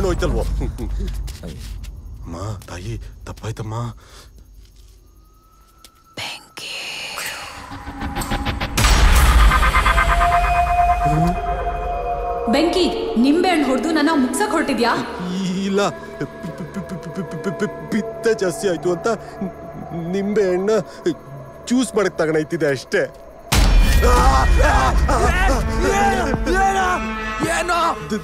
ಹಣ್ಣು ಹೋಯ್ತಲ್ವೋ ಅಮ್ಮ ತಾಯಿ ತಪ್ಪಾಯ್ತಮ್ಮ ಬೆಂಕಿ ನಿಂಬೆ ಹಣ್ಣು ಹೊಡೆದು ನನ್ನ ಮುಗ್ಸಕ್ ಹೊರಟಿದ್ಯಾ ಇಲ್ಲ ಪಿ- ಪಿ- ಪಿ- ಪಿ- ಪಿ- ಪಿ- ಪಿ- ಪಿ- ಪಿತ್ತ ಜಾಸ್ತಿ ಆಯ್ತು ಅಂತ ನಿಂಬೆ ಹಣ್ಣ ಜ್ಯೂಸ್ ಮಾಡಕ್ ತಗೊಂಡೈತಿದೆ ಅಷ್ಟೇ ಏನೋ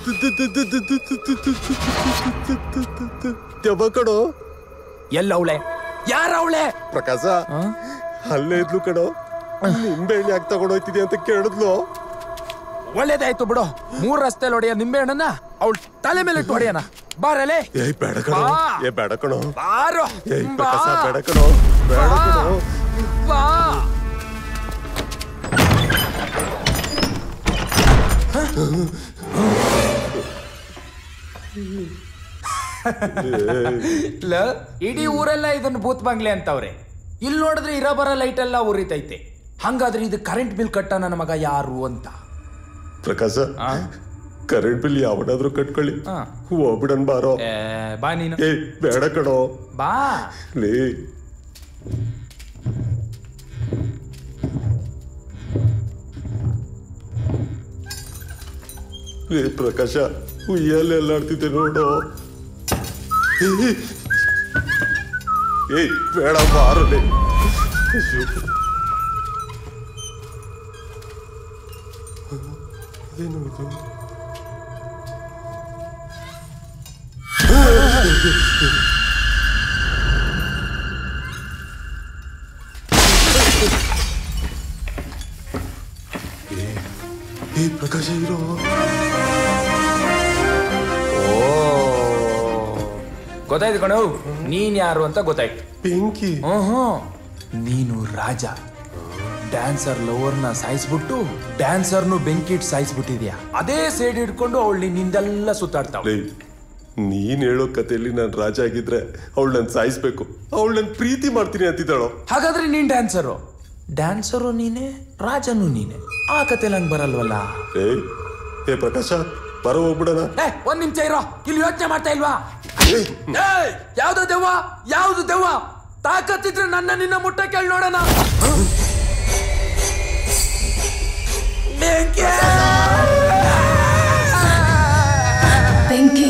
ದೆವ್ವ ಕಣೋ ಎಲ್ಲ ಅವಳೆ ಯಾರ ಅವಳೆ ಪ್ರಕಾಶ ಅಲ್ಲೇ ಇದ್ಲು ಕಣೋ ನಿಂಬೆ ಹಣ್ಣು ಯಾಕೆ ತಗೊಂಡೋಯ್ತಿದ್ಯಾ ಅಂತ ಕೇಳಿದ್ಲು ಒಳ್ಳೇದಾಯ್ತು ಬಿಡು ಮೂರ್ ರಸ್ತೆ ಹೊಡೆಯ ನಿಂಬೆ ಹಣ್ಣನ್ನ ಅವಳ ತಲೆ ಮೇಲೆ ಇಟ್ಟು ಹೊಡೆಯನ ಬಾರಲೆ ಏಯ್ ಬೇಡ ಕಣೋ ಬಾ. ಏ ಬೇಡ ಕಣೋ ಬಾರೋ ಏಯ್ ಬಾ. ಪ್ರಕಾಶ ಬೇಡ ಕಣೋ ಬೇಡ ಬಾ. ಕಣೋ ಬಾ ಲ ಇಡೀ ಊರೆಲ್ಲ ಇದನ್ನ ಭೂತ್ ಬಂಗ್ಲೆ ಅಂತವ್ರೆ ಇಲ್ಲಿ ನೋಡಿದ್ರೆ ಇರೋ ಬರೋ ಲೈಟ್ ಎಲ್ಲ ಉರಿತೈತೆ ಹಂಗಾದ್ರೆ ಇದು ಕರೆಂಟ್ ಬಿಲ್ ಕಟ್ಟ ನನ್ನ ಮಗ ಯಾರು ಅಂತ ಪ್ರಕಾಶ ಕರೆಂಟ್ ಬಿಲ್ ಯಾವನಾದ್ರೂ ಕಟ್ಕೊಳ್ಳಿ ಹಾ. ಹೋಗ್ಬಿಡನ್ ಬಾರೋ ಏ, ಬಾ ನೀನು ಏಯ್ ಬೇಡ ಕಣೋ ಬಾ ಲೇ ಲೇ ಪ್ರಕಾಶ ಉಯ್ಯಲ್ಲಿ ಎಲ್ಲಾಡ್ತಿದ್ದೆ ನೋಡು ಏಯ್, ಏಯ್ ಬೇಡ ಬಾರಲೆ ಏನು ಇದು ಏ ಪ್ರಕಾಶ ಇರೋ ಗೊತ್ತಾಯ್ತು ಕಣೋ ನೀನ್ ಯಾರು ಅಂತ ಗೊತ್ತಾಯ್ತು ಬೆಂಕಿ ಹ್ಮ್ ನೀನು ರಾಜ ಡ್ಯಾನ್ಸರ್ ಲವರ್ನ ಸಾಯಿಸ್ಬಿಟ್ಟು ಡ್ಯಾನ್ಸರ್ನು ಬೆಂಕಿಟ್ ಸಾಯಿಸ್ಬಿಟ್ಟಿದ್ಯಾ ಅದೇ ಸೇಡ್ ಹಿಡ್ಕೊಂಡು ಅವಳು ನಿನ್ನಿಂದೆಲ್ಲ ಸುತ್ತಾಡ್ತಾವ ಲೇ ನೀನ್ ಹೇಳೋ ಕಥೆಯಲ್ಲಿ ನಾನು ರಾಜ ಆಗಿದ್ರೆ ಅವಳು ನನ್ ಸಾಯಿಸ್ಬೇಕು ಅವಳು ನನ್ ಪ್ರೀತಿ ಮಾಡ್ತೀನಿ ಅಂತಿದ್ದಾಳೋ ಹಾಗಾದ್ರೆ ನೀನ್ ಡ್ಯಾನ್ಸರು ಡ್ಯಾನ್ಸರು ನೀನೆ ರಾಜನು ನೀನೆ ಆ ಕತೆ ನಂಗೆ ಬರಲ್ವಲ್ಲ ಏ ಏ ಪ್ರಕಾಶ ಬರ ಹೋಗ್ಬಿಡಣ ಏ ಒಂದ್ ನಿಮಿಷ ಇರೋ ಇಲ್ಲಿ ಯೋಚನೆ ಮಾಡ್ತಾ ಇಲ್ವಾ ಏಯ್, ಯಾವ್ದು ದೆವ್ವ ಯಾವ್ದು ದೆವ್ವ ತಾಕತ್ತಿದ್ರೆ ನನ್ನ ನಿನ್ನ ಮುಟ್ಟ ಕೇಳಿ ನೋಡೋಣ ಬೆಂಕಿ! ಬೆಂಕಿ